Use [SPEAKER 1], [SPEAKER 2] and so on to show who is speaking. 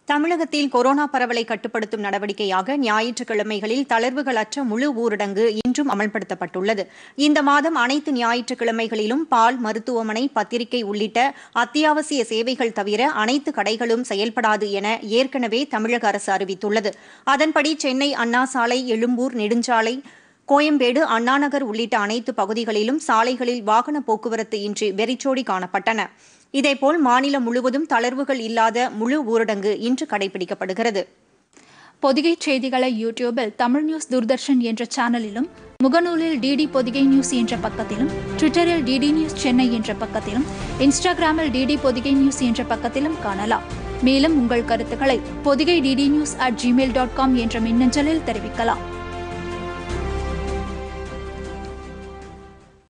[SPEAKER 1] தமிழகத்தில் கொரோனா பரவலை கட்டுப்படுத்தும் நடவடிக்கையாக ஞாயிற்றுக்கிழமைகளில் தளர்வுகளற்ற முழு ஊரடங்கு இன்றும் அமல்படுத்தப்பட்டுள்ளது இந்த மாதம் அனைத்து ஞாயிற்றுக்கிழமைகளிலும் பால் மருத்துவமனை பத்திரிகை உள்ளிட்ட அத்தியாவசிய சேவைகள் தவிர அனைத்து கடைகளும் செயல்படாது என ஏற்கனவே தமிழக அரசு அறிவித்துள்ளது அதன்படி சென்னை அண்ணா சாலை எழும்பூர் நெடுஞ்சாலை கோயம்பேடு அண்ணாநகர் உள்ளிட்ட அனைத்து பகுதிகளிலும் சாலைகளில் வாகன போக்குவரத்து இன்றி வெறிச்சோடி காணப்பட்டன இதேபோல் மாநிலம் முழுவதும் தளர்வுகள் இல்லாத முழு ஊரடங்கு இன்று கடைபிடிக்கப்படுகிறது
[SPEAKER 2] பொதிகை செய்திகளை யூடியூபில் தமிழ் நியூஸ் தூர்தர்ஷன் என்ற சேனலிலும் முகநூலில் டிடி பொதிகை நியூஸ் என்ற பக்கத்திலும் ட்விட்டரில் டிடி நியூஸ் சென்னை என்ற பக்கத்திலும் இன்ஸ்டாகிராமில் டிடி பொதிகை நியூஸ் என்ற பக்கத்திலும் காணலாம் மேலும் உங்கள் கருத்துக்களை Podhigai DD news at Gmail dot com என்ற மின்னஞ்சலில் தெரிவிக்கலாம்